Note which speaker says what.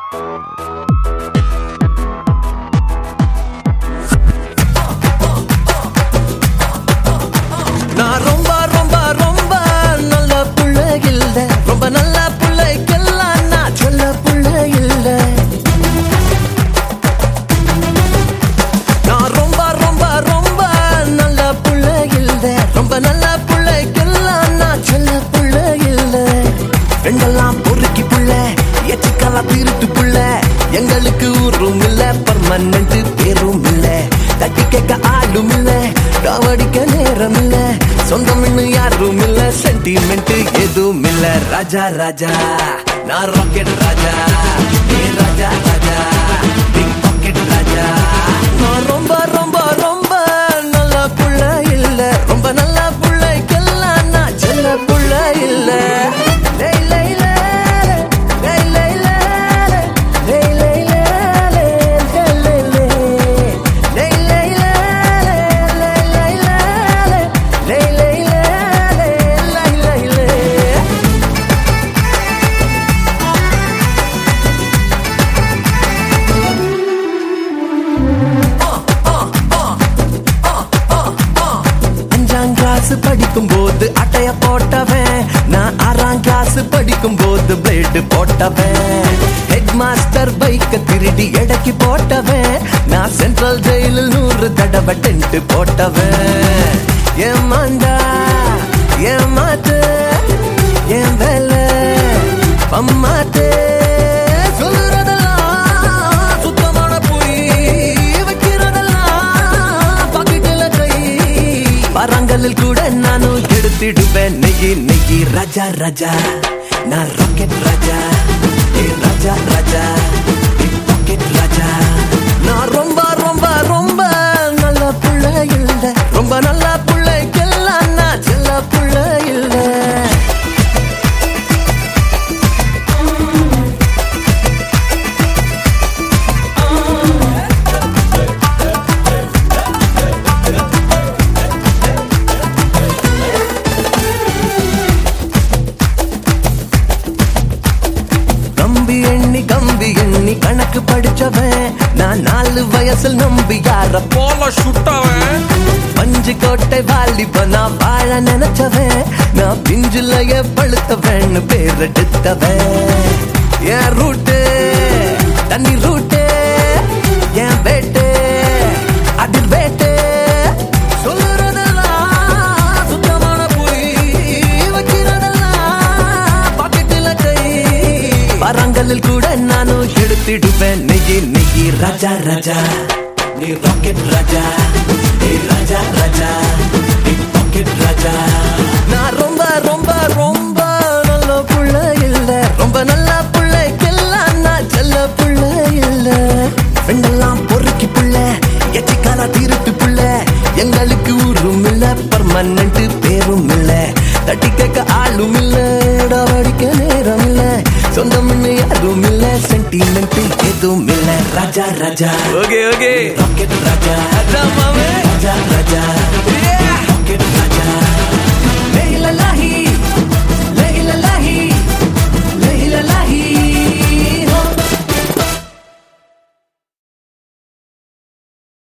Speaker 1: நான் ரொம்ப ரொம்ப ரொம்ப நல்ல புள்ள இல்ல ரொம்ப நல்ல பிள்ளைக்கெல்லாம் நான் சொல்ல புள்ள இல்ல நான் ரொம்ப ரொம்ப ரொம்ப நல்ல புள்ள இல்ல ரொம்ப நல்ல பிள்ளைக்கெல்லாம் நான் சொல்ல புள்ள இல்ல ரெண்டெல்லாம் பொறுக்கி புள்ள எச்சிக்கெல்லாம் திருட்டு புள்ள எங்களுக்கு ஊரும் இல்ல பர்மனன்ட் பேரும் இல்ல தட்டி கேட்க ஆளும் இல்ல டாவடிக்க நேரம் இல்ல சொந்தம் இன்னும் யாரும் இல்ல சென்டிமெண்ட் எதுவும் இல்ல ராஜா ராஜா நான் ராக்கெட் ராஜா ஏ ராஜா ராஜா பிக் பாக்கெட் ராஜா நான் ரொம்ப ரொம்ப ரொம்ப நல்ல புள்ள இல்ல ரொம்ப நல்ல புள்ளைக்கெல்லாம் நான் செல்ல புள்ள இல்ல லை, லை, லை, லை, லை, லை, லை, லை, லை, லை, லை, லை, லை. லை, லை, லை, லை, லை, லை, லை, லை, லை, லை, லை, லை. அஞ்சாம் கிளாஸ் படிக்கும் போது அட்டைய போட்டவன் நான் ஆறாம் கிளாஸ் படிக்கும் போது பிளேடு போட்டவன் ஹெட் மாஸ்டர் பைக்க திருடி எடைக்கு போட்டவன் நான் சென்ட்ரல் ஜெயிலில் நூறு தடவை டென்ட் போட்டவன் ஏமாண்டா ஏமாத்து என் வேலை பம்மாத்து சொல்றதெல்லாம் சுத்தமான பொய் வைக்கிறதெல்லாம் பாக்கெட்டில் கை பரங்களில் கூட நானும் எடுத்திடுவேன் நெய்யி நெய்யி ராஜா ராஜா நான் ராக்கெட் ராஜா ஏ ராஜா ராஜா பாக்கெட் ராஜா நான் ரொம்ப ரொம்ப ரொம்ப நல்ல புள்ள இல்ல ரொம்ப நல்ல புள்ளைக்கெல்லாம் நான் செல்ல புள்ள இல்லை கம்பி எண்ணி கம்பி எண்ணி கணக்கு படிச்சவன் நான் நாலு வயசில் நம்பி யார
Speaker 2: போல சுட்டவன்
Speaker 1: பஞ்சு கோட்டை வாலிப நான் வாழ நினைச்சவன் நான் பிஞ்சுலைய பழுத்தவன் பேர் எடுத்தவன் என் ரூட்டு தண்ணி ரூட்டு என் வேட்டு அதில் வேட்டு சொல்றதெல்லாம் சுத்தமான பொய் வைக்கிறதெல்லாம் பாக்கெட்டில் கை பரங்களில் கூட நானும் எடுத்திடுவேன் நெய்யி நெய்யி ராஜா ராஜா நீ ராக்கெட் ராஜா நீ ராஜா ராஜா நீ பாக்கெட் ராஜா நான் ரொம்ப ரொம்ப ரொம்ப நல்ல புள்ள இல்ல ரொம்ப நல்ல புள்ளைக்கெல்லாம் நான் செல்ல புள்ள இல்ல பெண்ணெல்லாம் பொறுக்கி புள்ள எச்சிக்கால திருட்டு புள்ள எங்களுக்கு ஊரும் இல்ல பர்மனன்ட் பேரும் இல்ல தட்டி கேட்க ஆளும் இல்ல டாவடிக்க நேரம் இல்ல சொந்தம் இன்னும் யாரும் இல்ல சென்டிமெண்ட் எதுவும் இல்ல Raja Raja
Speaker 2: okay okay
Speaker 1: rocket Raja Raja மாமே ராஜா ராஜா